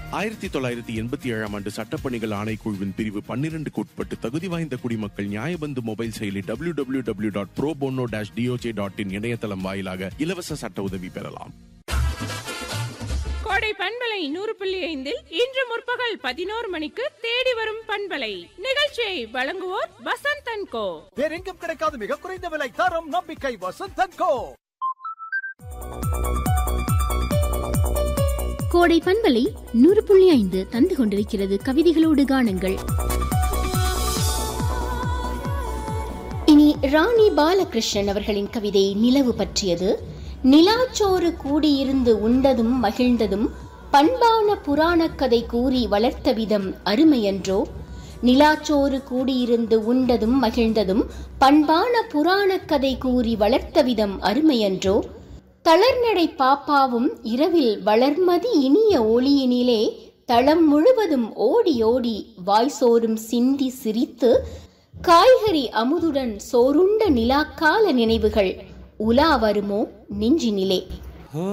ஆயிரத்தி தொள்ளாயிரத்தி எண்பத்தி ஏழாம் ஆண்டு சட்டப்பணிகள் ஆணைக்குழுவின் பிரிவு பன்னிரண்டுக்கு உட்பட்டு தகுதி வாய்ந்த குடிமக்கள் நியாயபந்து மொபைல் செயலி W W W dot pro bono dash DOJ dot in இணையதளம் வாயிலாக இலவச சட்ட உதவி பெறலாம் கோடை பண்பலை நூறு புள்ளி ஐந்தில் இன்று முற்பகல் பதினோரு மணிக்கு தேடி வரும் பண்பலை நிகழ்ச்சியை வழங்குவோர் வசந்த் அண்ட் கோ வேறெங்கும் கிடைக்காத மிக குறைந்த விலை தரம் நம்பிக்கை வசந்தன் கோ கோடை பண்பலை நூறு புள்ளி ஐந்து தந்து கொண்டிருக்கிறது கவிதைகளோடு காணுங்கள் இனி ராணி பாலகிருஷ்ணன் அவர்களின் கவிதை நிலவு பற்றியது நிலாச்சோறு கூடியிருந்து உண்டதும் மகிழ்ந்ததும் பண்பான புராணக் கதை கூறி வளர்த்த விதம் அருமையன்றோ நிலாச்சோறு கூடியிருந்து உண்டதும் மகிழ்ந்ததும் பண்பான புராணக் கதை கூறி வளர்த்த விதம் அருமையன்றோ தளர்நடை பாப்பாவும் இரவில் வளர்மதி இனிய ஒளியினிலே தளம் முழுவதும் ஓடி ஓடி வாய்சோறும் சிந்தி சிரித்து காய்கறி அமுதுடன் சோறுண்ட நிலாக்கால நினைவுகள் உலா வருமோ நெஞ்சினிலே